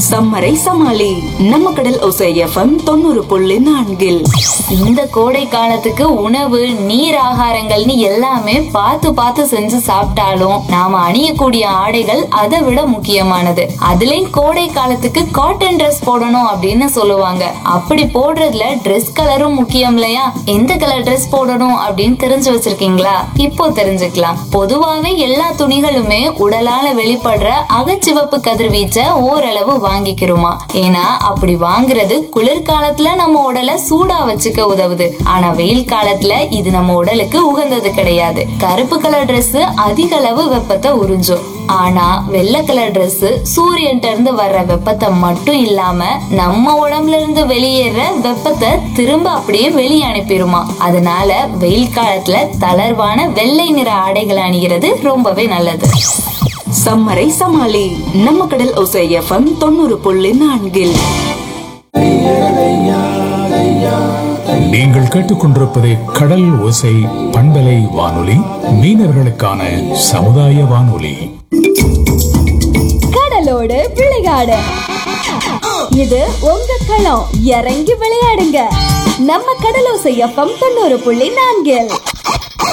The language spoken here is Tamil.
சம்மரை சமாளி நம்ம கடல் ஒசை எஃப்எம் தொண்ணூறு புள்ளி நான்கில் இந்த கோடை காலத்துக்கு உணவு நீர் ஆகாரங்கள்னு எல்லாமே பார்த்து பார்த்து செஞ்சு சாப்பிட்டாலும் நாம அணியக்கூடிய ஆடைகள் அதை விட முக்கியமானது அதுலயும் கோடை காலத்துக்கு காட்டன் ட்ரெஸ் போடணும் அப்படின்னு சொல்லுவாங்க அப்படி போடுறதுல ட்ரெஸ் கலரும் முக்கியம் இல்லையா எந்த கலர் ட்ரெஸ் போடணும் அப்படின்னு தெரிஞ்சு வச்சிருக்கீங்களா இப்போ தெரிஞ்சுக்கலாம் பொதுவாவே எல்லா துணிகளுமே உடலால வெளிப்படுற அகச்சிவப்பு கதிர்வீச்சை ஓரளவு வாங்கிக்கிறோமா ஏன்னா அப்படி வாங்குறது குளிர்காலத்துல நம்ம உடலை சூடா வச்சுக்க உதவுது ஆனா வெயில் காலத்துல இது நம்ம உடலுக்கு உகந்தது கிடையாது கருப்பு கலர் Dress அதிக அளவு வெப்பத்தை உறிஞ்சும் ஆனா வெள்ளை கலர் Dress சூரியன்ட்ட இருந்து வர்ற வெப்பத்தை மட்டும் இல்லாம நம்ம உடம்புல இருந்து வெளியேற வெப்பத்தை திரும்ப அப்படியே வெளியே அனுப்பிடுமா அதனால வெயில் காலத்துல தளர்வான வெள்ளை நிற ஆடைகள் அணிகிறது ரொம்பவே நல்லது சம்மரை சமாளி நம்ம கடல் ஒசை எஃப்எம் தொண்ணூறு புள்ளி நான்கில் நீங்கள் கேட்டுக்கொண்டிருப்பது கடல் ஓசை பண்பலை வானொலி மீனவர்களுக்கான சமுதாய வானொலி கடலோடு விளையாடு இது உங்க களம் இறங்கி விளையாடுங்க நம்ம கடலோசை எஃப்எம் தொண்ணூறு புள்ளி நான்கில்